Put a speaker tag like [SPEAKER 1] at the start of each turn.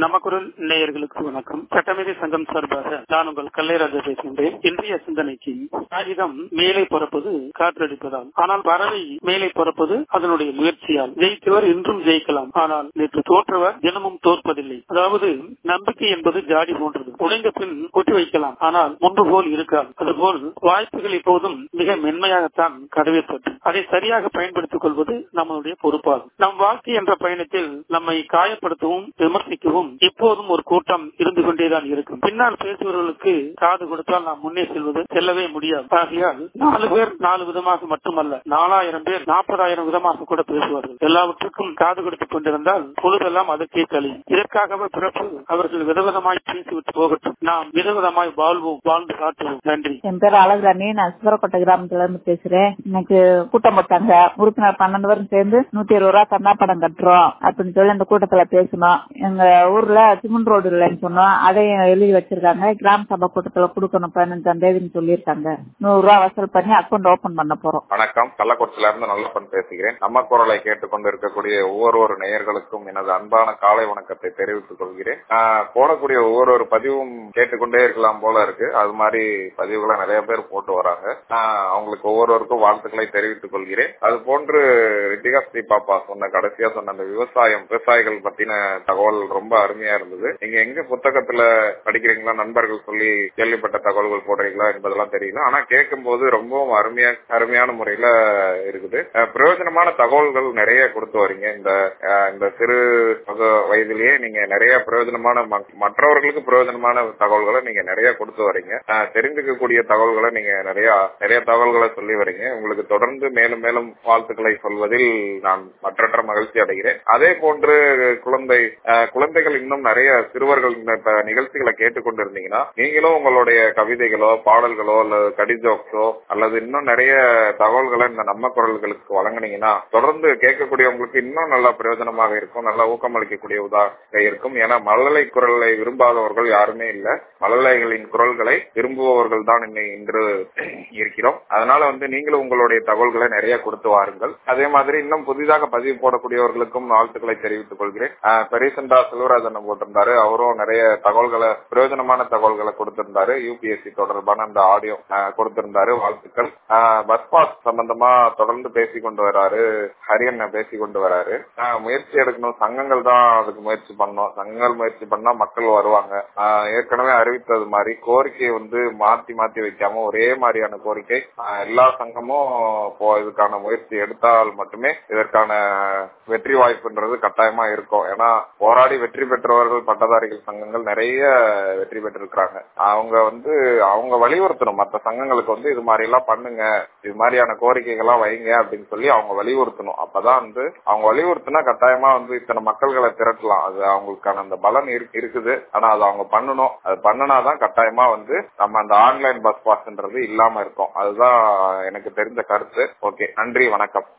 [SPEAKER 1] நமக்குரல் நேயர்களுக்கு வணக்கம் சட்டமேதை சங்கம் சார்பாக நான் உங்கள் கல்லைராஜா பேசுகின்றேன் இன்றைய சிந்தனைக்கு காகிதம் மேலே பறப்பது காற்றடிப்பதால் ஆனால் பறவை மேலே பறப்பது அதனுடைய முயற்சியால் ஜெயித்தவர் இன்றும் ஜெயிக்கலாம் ஆனால் நேற்று தோற்றவர் தினமும் தோற்பதில்லை அதாவது நம்பிக்கை என்பது ஜாடி போன்றது உடைந்த பின் ஒட்டி வைக்கலாம் ஆனால் முன்பு போல் இருக்காது அதுபோல் வாய்ப்புகள் இப்போதும் மிக மென்மையாகத்தான் கடவைப்பட்டு அதை சரியாக பயன்படுத்திக் கொள்வது நம்மளுடைய பொறுப்பாகும் நம் வாழ்க்கை என்ற பயணத்தில் நம்மை காயப்படுத்தவும் விமர்சிக்கவும் எப்போதும் ஒரு கூட்டம் இருந்து கொண்டேதான் இருக்கும் பின்னால் பேசுபவர்களுக்கு காது கொடுத்தால் நாம் முன்னே செல்வது செல்லவே முடியாது ஆகையால் நாலு பேர் நாலு விதமாக மட்டுமல்ல நாலாயிரம் பேர் நாற்பதாயிரம் விதமாக கூட பேசுவார்கள் எல்லாவற்றுக்கும் காது கொடுத்துக் கொண்டிருந்தால் பொழுதெல்லாம் அதற்கே கழியும் இதற்காகவே பிறப்பு அவர்கள் விதவிதமாய் பேசிவிட்டு போகட்டும் நாம் விதவிதமாய் வாழ்வோம் வாழ்ந்து காட்டுவோம் நன்றி
[SPEAKER 2] என் பேர் அழகுராணி நான் சிவரக்கோட்டை கிராமத்துல இருந்து பேசுறேன் இன்னைக்கு கூட்டம் போட்டாங்க உறுப்பினர் பன்னெண்டு பேரும் சேர்ந்து நூத்தி இருபது ரூபா கண்ணா படம் கட்டுறோம் அப்படின்னு சொல்லி அந்த கூட்டத்துல பேசணும் எங்க ஊர்ல சிமெண்ட் ரோடு இல்லைன்னு சொன்னோம் அதையும் எழுதி வச்சிருக்காங்க கிராம சபை கூட்டத்துல கொடுக்கணும் பதினஞ்சாம் தேதின்னு சொல்லியிருக்காங்க நூறு ரூபா வசூல் பண்ணி அக்கௌண்ட் ஓபன் பண்ண போறோம்
[SPEAKER 3] வணக்கம் கள்ளக்குறிச்சியில இருந்து நல்லப்பன் பேசுகிறேன் நம்ம குரலை கேட்டுக்கொண்டு இருக்கக்கூடிய ஒவ்வொரு நேயர்களுக்கும் எனது அன்பான காலை வணக்கத்தை தெரிவித்துக் கொள்கிறேன் ஆஹ் போடக்கூடிய ஒவ்வொரு பதிவும் கேட்டுக்கொண்டே இருக்கலாம் போல இருக்கு அது மாதிரி பதிவுகளை நிறைய பேர் போட்டு வராங்க ஆஹ் அவங்களுக்கு ஒவ்வொருவருக்கும் வாழ்த்துக்களை தெரிவித்துக் கொள்கிறேன் அது போன்று ரித்திகா ஸ்ரீ பாப்பா சொன்ன கடைசியா சொன்ன அந்த விவசாயம் விவசாயிகள் பத்தின தகவல் ரொம்ப அருமையா இருந்தது நீங்க எங்க புத்தகத்துல படிக்கிறீங்களா நண்பர்கள் சொல்லி கேள்விப்பட்ட தகவல்கள் போடுறீங்களா என்பதெல்லாம் தெரியல ஆனா கேட்கும் போது ரொம்பவும் அருமையா அருமையான முறையில இருக்குது அஹ் பிரயோஜனமான தகவல்கள் நிறைய கொடுத்து வரீங்க இந்த அஹ் இந்த சிறு வக- வயதிலேயே நீங்க நிறைய பிரயோஜனமான ம- மற்றவர்களுக்கு பிரயோஜனமான தகவல்களை நீங்க நிறைய கொடுத்து வரீங்க அஹ் தெரிஞ்சுக்கக்கூடிய தகவல்களை நீங்க நிறைய நிறைய தகவல்களை சொல்லி வரீங்க உங்களுக்கு தொடர்ந்து மேலும் மேலும் வாழ்த்துக்களை சொல்வதில் நான் மற்றற்ற மகிழ்ச்சி அடைகிறேன் அதே போன்று குழந்தை அஹ் குழந்தைகள் இன்னும் நிறைய சிறுவர்கள் இந்த இப்ப நிகழ்ச்சிகளை கேட்டுக்கொண்டிருந்தீங்கன்னா நீங்களும் உங்களுடைய கவிதைகளோ பாடல்களோ அல்லது கடிஜோக்ஸோ அல்லது இன்னும் நிறைய தகவல்களை இந்த நம்ம குரல்களுக்கு வழங்குனீங்கன்னா தொடர்ந்து கேட்கக்கூடியவங்களுக்கு இன்னும் நல்லா பிரயோஜனமாக இருக்கும் நல்லா ஊக்கமளிக்கக்கூடிய உதாக இருக்கும் ஏன்னா மழலை குரலை விரும்பாதவர்கள் யாருமே இல்ல மழலைகளின் குரல்களை விரும்புபவர்கள் தான் இன்னை இன்று இருக்கிறோம் அதனால வந்து நீங்களும் உங்களுடைய தகவல்களை நிறைய கொடுத்து வாருங்கள் அதே மாதிரி இன்னும் புதிதாக பதிவு போடக்கூடியவர்களுக்கும் வாழ்த்துக்களை தெரிவித்துக் கொள்கிறேன் ஆஹ் பெரியசண்டா செல்வராஜன் போட்டிருந்தாரு அவரும் நிறைய தகவல்களை பிரயோஜனமான தகவல்களை கொடுத்திருந்தாரு யூபிஎஸ்சி தொடர்பான அந்த ஆடியோ கொடுத்திருந்தாரு வாழ்த்துக்கள் ஆஹ் பஸ் பாஸ் சம்பந்தமா தொடர்ந்து பேசி கொண்டு வராரு ஹரியண்ண பேசி கொண்டு வராரு ஆஹ் முயற்சி எடுக்கணும் சங்கங்கள் தான் அதுக்கு முயற்சி பண்ணணும் சங்கங்கள் முயற்சி பண்ணா மக்கள் வருவாங்க ஆஹ் ஏற்கனவே அறிவித்தது மாதிரி கோரிக்கையை வந்து மாத்தி மாத்தி வைக்காம ஒரே மாதிரியான கோரிக்கை ஆஹ் எல்லா சங்கமும் இப்போ இதுக்கான முயற்சி எடுத்தால் மட்டுமே இதற்கான வெற்றி வாய்ப்புன்றது கட்டாயமா இருக்கும் ஏன்னா போராடி வெற்றி பெற்றவர்கள் பட்டதாரிகள் சங்கங்கள் நிறைய வெற்றி பெற்றிருக்கிறாங்க அவங்க வந்து அவங்க வலியுறுத்தணும் மற்ற சங்கங்களுக்கு வந்து இது மாதிரி எல்லாம் பண்ணுங்க இது மாதிரியான கோரிக்கைகள்லாம் வைங்க அப்படின்னு சொல்லி அவங்க வலியுறுத்தணும் அப்பதான் வந்து அவங்க வலியுறுத்தினா கட்டாயமா வந்து இத்தனை மக்கள்களை திரட்டலாம் அது அவங்களுக்கான அந்த பலன் இருக்கு- இருக்குது ஆனா அது அவங்க பண்ணணும் அது பண்ணுனாதான் கட்டாயமா வந்து நம்ம அந்த ஆன்லைன் பஸ் பாஸ்ன்றது இல்லாம இருக்கும் அதுதான் எனக்கு தெரிஞ்ச கருத்து ஓகே நன்றி வணக்கம்